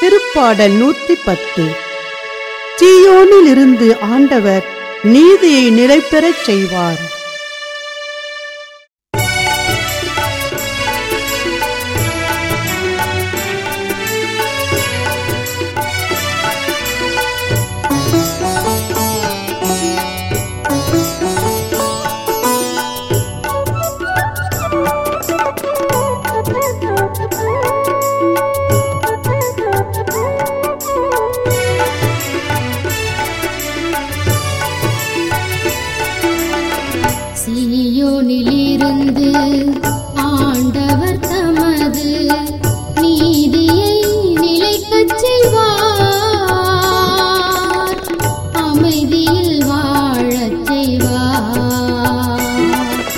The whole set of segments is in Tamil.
திருப்பாடல் நூற்றி பத்து சீயோனில் இருந்து ஆண்டவர் நீதியை நிலைபெறச் செய்வார் சீயோனிலிருந்து ஆண்டவர் தமது நீதியை நிலைக்கச் செய்வார் அமைதியில் வாழச் செய்வார்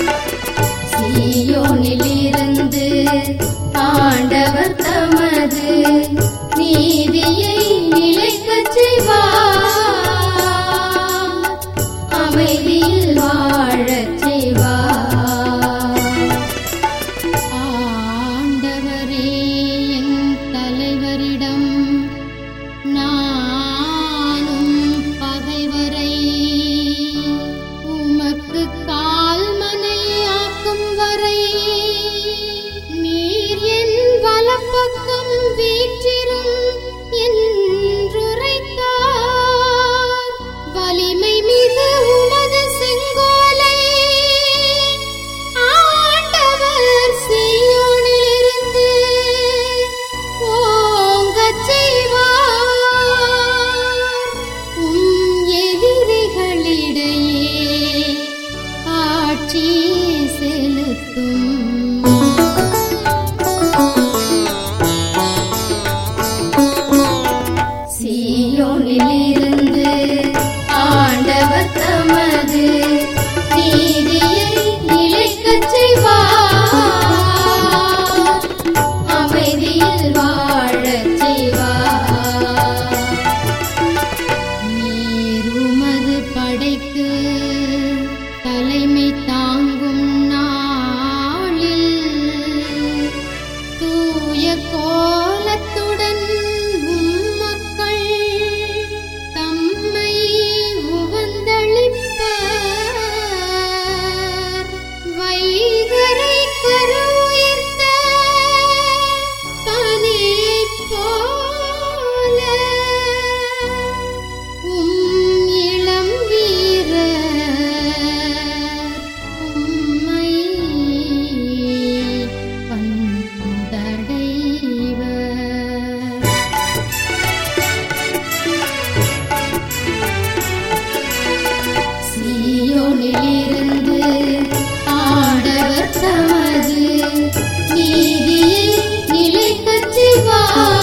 சீயோனிலிருந்து ஆண்டவர் தமது நீதியை நிலைக்கச் செய்வார் அமைதியில் வாழச் செய்வார் ஆண்டவரே என் தலைவரிடம் நானும் பகைவரை உமக்கு கால்மனை ஆக்கும் வரை நீர் என் வலப்பக்கம் வீற்றிரும் என்றுரைத்தார் வலிமை மிகு உமது செங்கோலை ஆண்டவர் சீயோனிலிருந்து ஓங்கச் செய்வார் உம் எதிரிகளிடையே ஆட்சி செலுத்தும் சீயோனிலிருந்து ஆண்டவர் தமது நீதியை நிலைக்கச் செய்வார் அமைதியில் வாழச் செய்வார் நீர் உமது படைக்கு தலைமை தாங்கும் நாளில் தூய கோலத்துடன் உம் மக்கள் தம்மை உவந்தளிப்பர் வைகரை கருயிர்த்த பனியைப் போல உம் இளம் வீரர் உம்மை வந்தடைவர் சீயோனிலிருந்து ஆண்டவர் தமது நீதியை நிலைக்கச் செய்வார்